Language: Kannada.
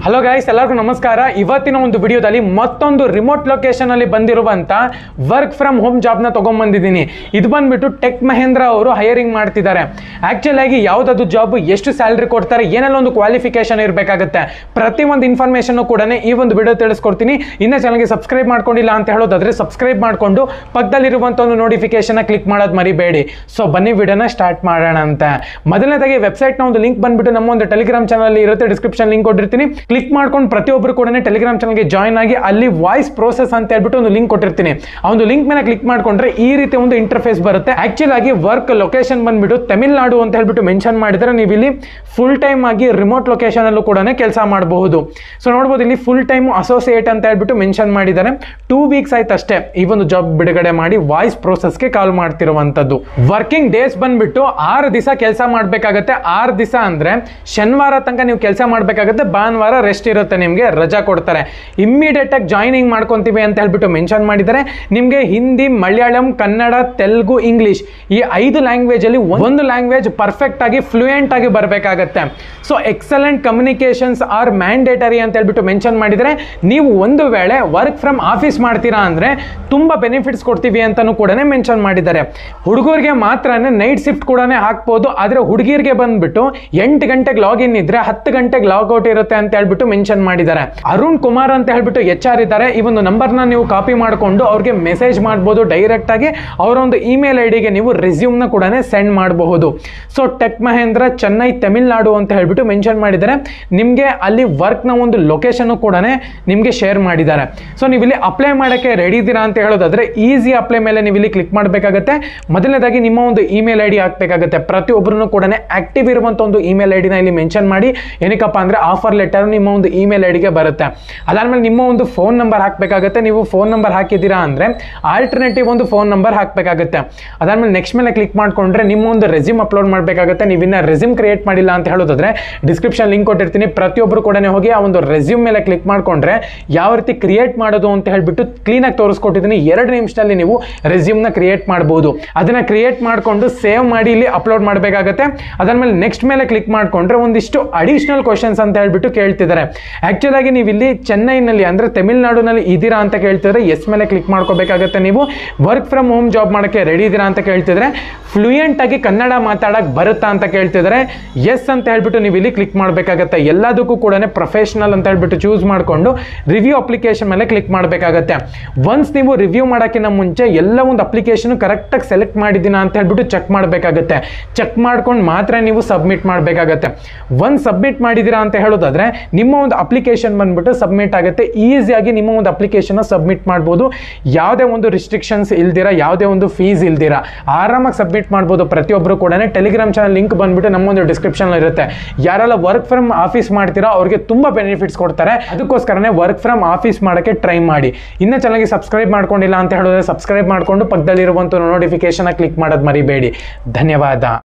ಹಲೋ ಗೈಸ್ ಎಲ್ಲರಿಗೂ ನಮಸ್ಕಾರ ಇವತ್ತಿನ ಒಂದು ವಿಡಿಯೋದಲ್ಲಿ ಮತ್ತೊಂದು ರಿಮೋಟ್ ಲೊಕೇಶನ್ ಅಲ್ಲಿ ಬಂದಿರುವಂತ ವರ್ಕ್ ಫ್ರಮ್ ಹೋಮ್ ಜಾಬ್ನ ತಗೊಂಡ್ಬಂದಿದ್ದೀನಿ ಇದು ಬಂದ್ಬಿಟ್ಟು ಟೆಕ್ ಮಹೇಂದ್ರ ಅವರು ಹೈರಿಂಗ್ ಮಾಡ್ತಿದ್ದಾರೆ ಆಕ್ಚುಲ್ ಆಗಿ ಯಾವ್ದದು ಜಾಬ್ ಎಷ್ಟು ಸ್ಯಾಲ್ರಿ ಕೊಡ್ತಾರೆ ಏನೆಲ್ಲ ಒಂದು ಕ್ವಾಲಿಫಿಕೇಶನ್ ಇರಬೇಕಾಗುತ್ತೆ ಪ್ರತಿ ಒಂದು ಇನ್ಫಾರ್ಮೇಶನ್ ಕೂಡ ಈ ಒಂದು ವಿಡಿಯೋ ತಿಳಿಸ್ಕೊಡ್ತೀನಿ ಇನ್ನ ಚಾನಲ್ಗೆ ಸಬ್ಸ್ಕ್ರೈಬ್ ಮಾಡ್ಕೊಂಡಿಲ್ಲ ಅಂತ ಹೇಳೋದಾದ್ರೆ ಸಬ್ಸ್ಕ್ರೈಬ್ ಮಾಡ್ಕೊಂಡು ಪಕ್ಕದಲ್ಲಿರುವಂತ ಒಂದು ನೋಟಿಫಿಕೇಶನ್ ಕ್ಲಿಕ್ ಮಾಡೋದು ಮರಿಬೇಡಿ ಸೊ ಬನ್ನಿ ವಿಡಿಯೋನ ಸ್ಟಾರ್ಟ್ ಮಾಡೋಣ ಅಂತ ಮೊದಲನೇದಾಗಿ ವೆಬ್ಸೈಟ್ನ ಒಂದು ಲಿಂಕ್ ಬಂದ್ಬಿಟ್ಟು ನಮ್ಮ ಒಂದು ಟೆಲಿಗ್ರಾಮ್ ಚಾನಲ್ ಇರುತ್ತೆ ಡಿಸ್ಕ್ರಿಪ್ಷನ್ ಲಿಂಕ್ ಕೊಟ್ಟಿರ್ತೀನಿ ಕ್ಲಿಕ್ ಮಾಡ್ಕೊಂಡು ಪ್ರತಿಯೊಬ್ಬರು ಕೂಡ ಟೆಲಿಗ್ರಾಮ್ ಚಾನಲ್ಗೆ ಜಾಯ್ನ್ ಆಗಿ ಅಲ್ಲಿ ವಾಯ್ಸ್ ಪ್ರೋಸೆಸ್ ಅಂತ ಹೇಳ್ಬಿಟ್ಟು ಒಂದು ಲಿಂಕ್ ಕೊಟ್ಟಿರ್ತೀನಿ ಆ ಒಂದು ಲಿಂಕ್ ಮೇಲೆ ಕ್ಲಿಕ್ ಮಾಡ್ಕೊಂಡ್ರೆ ಈ ರೀತಿ ಒಂದು ಇಂಟರ್ಫೇಸ್ ಬರುತ್ತೆ ಆಕ್ಚುಲ್ ಆಗಿ ವರ್ಕ್ ಲೊಕೇಶನ್ ಬಂದ್ಬಿಟ್ಟು ತಮಿಳ್ನಾಡು ಅಂತ ಹೇಳ್ಬಿಟ್ಟು ಮೆನ್ಷನ್ ಮಾಡಿದ್ರೆ ನೀವು ಇಲ್ಲಿ ಫುಲ್ ಟೈಮ್ ಆಗಿ ರಿಮೋಟ್ ಲೊಕೇಶನ್ ಅಲ್ಲೂ ಕೂಡ ಕೆಲಸ ಮಾಡಬಹುದು ಸೊ ನೋಡ್ಬೋದು ಇಲ್ಲಿ ಫುಲ್ ಟೈಮ್ ಅಸೋಸಿಯೇಟ್ ಅಂತ ಹೇಳ್ಬಿಟ್ಟು ಮೆನ್ಷನ್ ಮಾಡಿದ್ದಾರೆ ಟೂ ವೀಕ್ಸ್ ಆಯ್ತು ಅಷ್ಟೇ ಈ ಒಂದು ಜಾಬ್ ಬಿಡುಗಡೆ ಮಾಡಿ ವಾಯ್ಸ್ ಪ್ರೋಸೆಸ್ಗೆ ಕಾಲ್ ಮಾಡ್ತಿರುವಂತದ್ದು ವರ್ಕಿಂಗ್ ಡೇಸ್ ಬಂದ್ಬಿಟ್ಟು ಆರು ದಿವಸ ಕೆಲಸ ಮಾಡಬೇಕಾಗತ್ತೆ ಆರು ದಿವಸ ಅಂದ್ರೆ ಶನಿವಾರ ತನಕ ನೀವು ಕೆಲಸ ಮಾಡಬೇಕಾಗತ್ತೆ ಭಾನುವಾರ ರೆಸ್ಟ್ ಇರುತ್ತೆ ನಿಮಗೆ ರಜಾ ಕೊಡ್ತಾರೆ ಇಮ್ಮಿಡಿಯೇಟ್ ಆಗಿ ಜಾಯ್ನಿಂಗ್ ಮಾಡ್ಕೊಂತೀವಿ ಅಂತ ಹೇಳ್ಬಿಟ್ಟು ಮೆನ್ಷನ್ ಮಾಡಿದ್ದಾರೆ ನಿಮಗೆ ಹಿಂದಿ ಮಲಯಾಳಂ ಕನ್ನಡ ತೆಲುಗು ಇಂಗ್ಲಿಷ್ ಈ ಐದು ಲ್ಯಾಂಗ್ವೇಜ್ ಅಲ್ಲಿ ಒಂದು ಲ್ಯಾಂಗ್ವೇಜ್ ಪರ್ಫೆಕ್ಟ್ ಆಗಿ ಫ್ಲೂಯೆಂಟ್ ಆಗಿ ಬರಬೇಕಾಗತ್ತೆ so excellent communications are mandatory ಅಂತ ಹೇಳ್ಬಿಟ್ಟು ಮೆನ್ಷನ್ ಮಾಡಿದರೆ ನೀವು ಒಂದು ವೇಳೆ ವರ್ಕ್ ಫ್ರಮ್ ಆಫೀಸ್ ಮಾಡ್ತೀರಾ ಅಂದ್ರೆ ತುಂಬಾ ಬೆನಿಫಿಟ್ಸ್ ಕೊಡ್ತೀವಿ ಅಂತಾನು ಕೂಡ ಮೆನ್ಷನ್ ಮಾಡಿದ್ದಾರೆ ಹುಡುಗರಿಗೆ ಮಾತ್ರ ನೈಟ್ ಶಿಫ್ಟ್ ಕೂಡ ಹಾಕ್ಬೋದು ಆದ್ರೆ ಹುಡುಗಿರಿಗೆ ಬಂದ್ಬಿಟ್ಟು ಎಂಟು ಗಂಟೆಗೆ ಲಾಗಿನ್ ಇದ್ರೆ ಹತ್ತು ಗಂಟೆಗೆ ಲಾಗೌಟ್ ಇರುತ್ತೆ ಅಂತ ಹೇಳ್ಬಿಟ್ಟು ಮೆನ್ಷನ್ ಮಾಡಿದ್ದಾರೆ ಅರುಣ್ ಕುಮಾರ್ ಅಂತ ಹೇಳ್ಬಿಟ್ಟು ಎಚ್ ಆರ್ ಇದ್ದಾರೆ ಈ ಒಂದು ನಂಬರ್ನ ನೀವು ಕಾಪಿ ಮಾಡಿಕೊಂಡು ಅವ್ರಿಗೆ ಮೆಸೇಜ್ ಮಾಡ್ಬೋದು ಡೈರೆಕ್ಟ್ ಆಗಿ ಅವರ ಒಂದು ಇಮೇಲ್ ಐ ಡಿಗೆ ನೀವು ರೆಸ್ಯೂಮ್ನ ಕೂಡ ಸೆಂಡ್ ಮಾಡಬಹುದು ಸೊ ಟೆಕ್ ಮಹೇಂದ್ರ ಚೆನ್ನೈ ತಮಿಳ್ನಾಡು ಅಂತ ಹೇಳ್ಬಿಟ್ಟು ಮೆನ್ಷನ್ ಮಾಡಿದ್ದಾರೆ ನಿಮಗೆ ಅಲ್ಲಿ ವರ್ಕ್ನ ಒಂದು ಲೊಕೇಶನ್ ಕೂಡ ನಿಮಗೆ ಶೇರ್ ಮಾಡಿದ್ದಾರೆ ಸೊ ನೀವು ಇಲ್ಲಿ ಅಪ್ಲೈ ಮಾಡೋಕ್ಕೆ ರೆಡಿ ಇದ್ದೀರಾ ಅಂತ ಹೇಳೋದಾದ್ರೆ ಈಸಿ ಅಪ್ಲೈ ಮೇಲೆ ನೀವು ಇಲ್ಲಿ ಕ್ಲಿಕ್ ಮಾಡಬೇಕಾಗತ್ತೆ ಮೊದಲನೇದಾಗಿ ನಿಮ್ಮ ಒಂದು ಇಮೇಲ್ ಐ ಡಿ ಹಾಕಬೇಕಾಗತ್ತೆ ಪ್ರತಿಯೊಬ್ಬರೂ ಕೂಡ ಆಕ್ಟಿವ್ ಇರುವಂಥ ಒಂದು ಇಮೇಲ್ ಐ ಡಿನ ಇಲ್ಲಿ ಮೆನ್ಷನ್ ಮಾಡಿ ಏನಕ್ಕಪ್ಪ ಅಂದರೆ ಆಫರ್ ಲೆಟರ್ ನಿಮ್ಮ ಒಂದು ಇಮೇಲ್ ಐ ಡಿಗೆ ಬರುತ್ತೆ ಅದಾದ್ಮೇಲೆ ನಿಮ್ಮ ಒಂದು ಫೋನ್ ನಂಬರ್ ಹಾಕಬೇಕಾಗತ್ತೆ ನೀವು ಫೋನ್ ನಂಬರ್ ಹಾಕಿದ್ದೀರಾ ಅಂದರೆ ಆಲ್ಟರ್ನೇಟಿವ್ ಒಂದು ಫೋನ್ ನಂಬರ್ ಹಾಕಬೇಕಾಗತ್ತೆ ಅದಾದ್ಮೇಲೆ ನೆಕ್ಸ್ಟ್ ಮೇಲೆ ಕ್ಲಿಕ್ ಮಾಡ್ಕೊಂಡ್ರೆ ನಿಮ್ಮ ಒಂದು ರೆಸ್ಯೂಮ್ ಅಪ್ಲೋಡ್ ಮಾಡಬೇಕಾಗುತ್ತೆ ನೀವು ಇನ್ನ ರೆಸ್ಯೂಮ್ ಕ್ರಿಯೇಟ್ ಮಾಡಿಲ್ಲ ಅಂತ ಹೇಳೋದಾದ್ರೆ ಡಿಸ್ಕ್ರಿಪ್ಷನ್ ಲಿಂಕ್ ಕೊಟ್ಟಿರ್ತೀನಿ ಪ್ರತಿಯೊಬ್ಬರು ಕೂಡ ಹೋಗಿ ಆ ಒಂದು ರೆಸ್ಯೂಮ್ ಮೇಲೆ ಕ್ಲಿಕ್ ಮಾಡ್ಕೊಂಡ್ರೆ ಯಾವ ರೀತಿ ಕ್ರಿಯೇಟ್ ಮಾಡೋದು ಅಂತ ಹೇಳ್ಬಿಟ್ಟು ಕ್ಲೀನಾಗಿ ತೋರಿಸ್ಕೊಟ್ಟಿದ್ದೀನಿ ಎರಡು ನಿಮಿಷದಲ್ಲಿ ನೀವು ರೆಸ್ಯೂಮ್ನ ಕ್ರಿಯೇಟ್ ಮಾಡ್ಬೋದು ಅದನ್ನ ಕ್ರಿಯೇಟ್ ಮಾಡಿಕೊಂಡು ಸೇವ್ ಮಾಡಿ ಇಲ್ಲಿ ಅಪ್ಲೋಡ್ ಮಾಡಬೇಕಾಗತ್ತೆ ಅದಾದ್ಮೇಲೆ ನೆಕ್ಸ್ಟ್ ಮೇಲೆ ಕ್ಲಿಕ್ ಮಾಡ್ಕೊಂಡ್ರೆ ಒಂದಿಷ್ಟು ಅಡಿಷನಲ್ ಕ್ವಶನ್ಸ್ ಅಂತ ಹೇಳ್ಬಿಟ್ಟು ಕೇಳ್ತಿದ್ದಾರೆ ಆಕ್ಚುಲ್ ಆಗಿ ನೀವು ಇಲ್ಲಿ ಚೆನ್ನೈನಲ್ಲಿ ಅಂದ್ರೆ ತಮಿಳ್ನಾಡಿನಲ್ಲಿ ಇದ್ದೀರಾ ಅಂತ ಕೇಳ್ತಿದ್ರೆ ಎಸ್ ಮೇಲೆ ಕ್ಲಿಕ್ ಮಾಡ್ಕೋಬೇಕಾಗತ್ತೆ ನೀವು ವರ್ಕ್ ಫ್ರಮ್ ಹೋಮ್ ಜಾಬ್ ಮಾಡೋಕ್ಕೆ ರೆಡಿ ಇದ್ದೀರಾ ಅಂತ ಕೇಳ್ತಿದ್ರೆ ಫ್ಲೂಯೆಂಟ್ ಆಗಿ ಕನ್ನಡ ಮಾತಾಡಕ್ ಬರುತ್ತಾ ಅಂತ ಕೇಳ್ತಿದ್ರೆ ಎಸ್ ಅಂತ ಹೇಳ್ಬಿಟ್ಟು ನೀವು ಇಲ್ಲಿ ಕ್ಲಿಕ್ ಮಾಡಬೇಕಾಗತ್ತೆ ಎಲ್ಲದಕ್ಕೂ ಕೂಡ ಪ್ರೊಫೆಷನಲ್ ಅಂತ ಹೇಳ್ಬಿಟ್ಟು ಚೂಸ್ ಮಾಡಿಕೊಂಡು ರಿವ್ಯೂ ಅಪ್ಲಿಕೇಶನ್ ಮೇಲೆ ಕ್ಲಿಕ್ ಮಾಡಬೇಕಾಗತ್ತೆ ಒನ್ಸ್ ನೀವು ರಿವ್ಯೂ ಮಾಡೋಕ್ಕಿಂತ ಮುಂಚೆ ಎಲ್ಲ ಒಂದು ಅಪ್ಲಿಕೇಶನ್ ಕರೆಕ್ಟಾಗಿ ಸೆಲೆಕ್ಟ್ ಮಾಡಿದ್ದೀನ ಅಂತ ಹೇಳ್ಬಿಟ್ಟು ಚೆಕ್ ಮಾಡಬೇಕಾಗತ್ತೆ ಚೆಕ್ ಮಾಡ್ಕೊಂಡು ಮಾತ್ರ ನೀವು ಸಬ್ಮಿಟ್ ಮಾಡಬೇಕಾಗತ್ತೆ ಒಂದು ಸಬ್ಮಿಟ್ ಮಾಡಿದ್ದೀರಾ ಅಂತ ಹೇಳೋದಾದ್ರೆ ನಿಮ್ಮ ಒಂದು ಅಪ್ಲಿಕೇಶನ್ ಬಂದ್ಬಿಟ್ಟು ಸಬ್ಮಿಟ್ ಆಗುತ್ತೆ ಈಸಿಯಾಗಿ ನಿಮ್ಮ ಒಂದು ಅಪ್ಲಿಕೇಶನ್ ಸಬ್ಮಿಟ್ ಮಾಡ್ಬೋದು ಯಾವುದೇ ಒಂದು ರಿಸ್ಟ್ರಿಕ್ಷನ್ಸ್ ಇಲ್ದಿರ ಯಾವುದೇ ಒಂದು ಫೀಸ್ ಇಲ್ದಿರ ಆರಾಮಾಗಿ ಸಬ್ಮಿಟ್ ಮಾಡ್ಬೋದು ಪ್ರತಿಯೊಬ್ಬರು ಕೂಡ ಟೆಲಿಗ್ರಾಮ್ ಚಾನಲ್ ಲಿಂಕ್ ಬಂದ್ಬಿಟ್ಟು ನಮ್ಮ ಒಂದು ಡಿಸ್ಕ್ರಿಪ್ಷನ್ ಇರುತ್ತೆ ಯಾರೆಲ್ಲ ವರ್ಕ್ ಫ್ರಮ್ ಆಫೀಸ್ ಮಾಡ್ತೀರಾ ಅವ್ರಿಗೆ ತುಂಬಾ ಬೆನಿಫಿಟ್ಸ್ ಕೊಡ್ತಾರೆ ಅದಕ್ಕೋಸ್ಕರನೇ ವರ್ಕ್ ಫ್ರಮ್ ಆಫೀಸ್ ಮಾಡೋಕ್ಕೆ ಟ್ರೈ ಮಾಡಿ ಇನ್ನ ಚೆನ್ನಾಗಿ ಸಬ್ಸ್ಕ್ರೈಬ್ ಮಾಡ್ಕೊಂಡಿಲ್ಲ ಅಂತ ಹೇಳಿದ್ರೆ ಸಬ್ಸ್ಕ್ರೈಬ್ ಮಾಡ್ಕೊಂಡು ಪಕ್ಕದಲ್ಲಿರುವಂಥ ನೋಟಿಫಿಕೇಶನ್ ಕ್ಲಿಕ್ ಮಾಡೋದು ಮರಿಬೇಡಿ ಧನ್ಯವಾದ